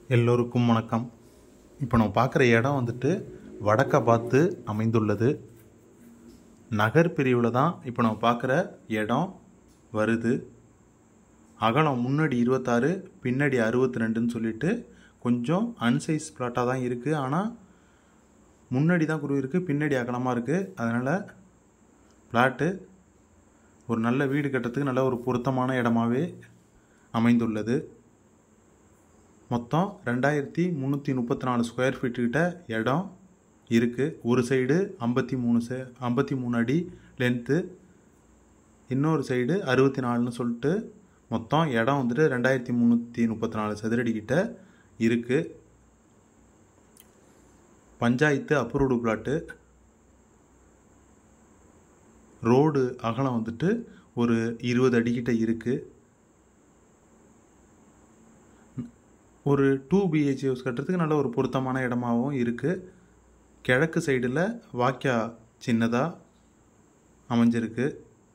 எல்லோருக்கும் வணக்கம் இப்போ நம்ம பார்க்குற இடம் வந்துட்டு வடக்க பார்த்து அமைந்துள்ளது நகர் பிரிவில் தான் இப்போ நம்ம பார்க்குற இடம் வருது அகலம் முன்னாடி இருபத்தாறு பின்னாடி அறுபத்தி ரெண்டுன்னு சொல்லிட்டு கொஞ்சம் அன்சைஸ் பிளாட்டாக தான் இருக்குது ஆனால் முன்னாடி தான் குருவி இருக்குது பின்னாடி அகலமாக இருக்குது அதனால் பிளாட்டு ஒரு நல்ல வீடு கட்டுறதுக்கு நல்ல ஒரு பொருத்தமான இடமாவே அமைந்துள்ளது மொத்தம் ரெண்டாயிரத்தி முந்நூற்றி முப்பத்தி நாலு ஸ்கொயர் ஃபீட்டுக்கிட்ட இடம் இருக்குது ஒரு சைடு ஐம்பத்தி மூணு சே ஐம்பத்தி மூணு அடி லென்த்து இன்னொரு சைடு அறுபத்தி நாலுன்னு சொல்லிட்டு மொத்தம் இடம் வந்துட்டு ரெண்டாயிரத்தி முந்நூற்றி முப்பத்தி நாலு சதுரடி கிட்ட இருக்குது பஞ்சாயத்து அப்ரூவ்டு பிளாட்டு ரோடு அகலம் வந்துட்டு ஒரு இருபது அடிக்கிட்ட இருக்குது ஒரு டூ பிஹெச் ஹவுஸ் கட்டுறதுக்கு நல்ல ஒரு பொருத்தமான இடமாகவும் இருக்குது கிழக்கு சைடில் வாக்கியா சின்னதாக அமைஞ்சிருக்கு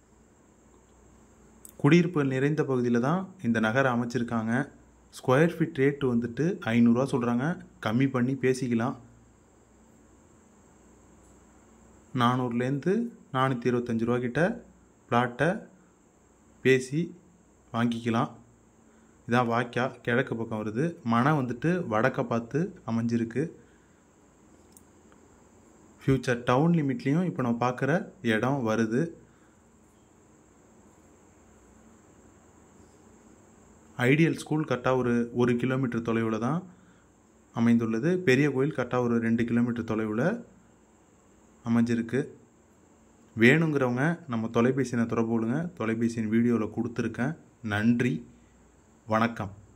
குடியிருப்பு நிறைந்த பகுதியில் தான் இந்த நகரை அமைச்சிருக்காங்க ஸ்கொயர் ஃபீட் ரேட்டு வந்துட்டு ஐநூறுரூவா சொல்கிறாங்க கம்மி பண்ணி பேசிக்கலாம் நானூறுலேருந்து நானூற்றி இருபத்தஞ்சி ரூபா கிட்ட பிளாட்டை பேசி வாங்கிக்கலாம் இதான் வாய்க்கா கிழக்கு பக்கம் வருது மனை வந்துட்டு வடக்க பார்த்து அமைஞ்சிருக்கு ஃப்யூச்சர் டவுன் லிமிட்லேயும் இப்போ நம்ம பார்க்குற இடம் வருது ஐடியல் ஸ்கூல் கரெக்டாக ஒரு ஒரு கிலோமீட்டர் தொலைவில் தான் அமைந்துள்ளது பெரிய கோயில் கரெக்டாக ஒரு ரெண்டு கிலோமீட்டர் தொலைவில் அமைஞ்சிருக்கு வேணுங்கிறவங்க நம்ம தொலைபேசியை தொடர்பு கொள்ளுங்க தொலைபேசியின் வீடியோவில் கொடுத்துருக்கேன் நன்றி வணக்கம்